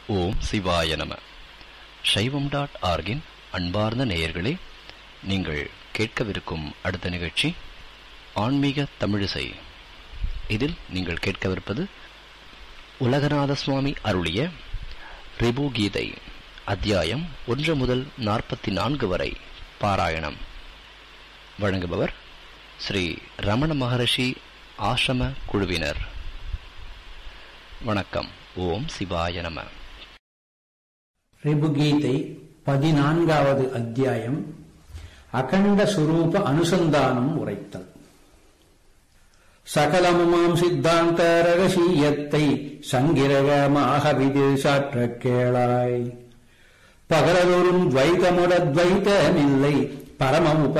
ஓம் சிவாய நம சைவம் டாட் ஆர்கின் அன்பார்ந்த நேயர்களே நீங்கள் கேட்கவிருக்கும் அடுத்த நிகழ்ச்சி ஆன்மீக தமிழிசை இதில் நீங்கள் கேட்கவிருப்பது உலகநாத சுவாமி அருளிய ரிபு கீதை அத்தியாயம் ஒன்று முதல் நாற்பத்தி நான்கு வரை பாராயணம் வழங்குபவர் ஸ்ரீ ரமண மகரிஷி ஆசிரம குழுவினர் வணக்கம் ஓம் சிவாய நம ரிபுகீதை பதினான்காவது அத்தியாயம் அகண்ட சுரூப அனுசந்தானம் உரைத்தல் சகலமுமாம் சித்தாந்த ரகசியத்தை சங்கிரகமாக விதில் சாற்றக் கேளாய் பகலதொரும் துவைதமுடத்வைதமில்லை பரம உப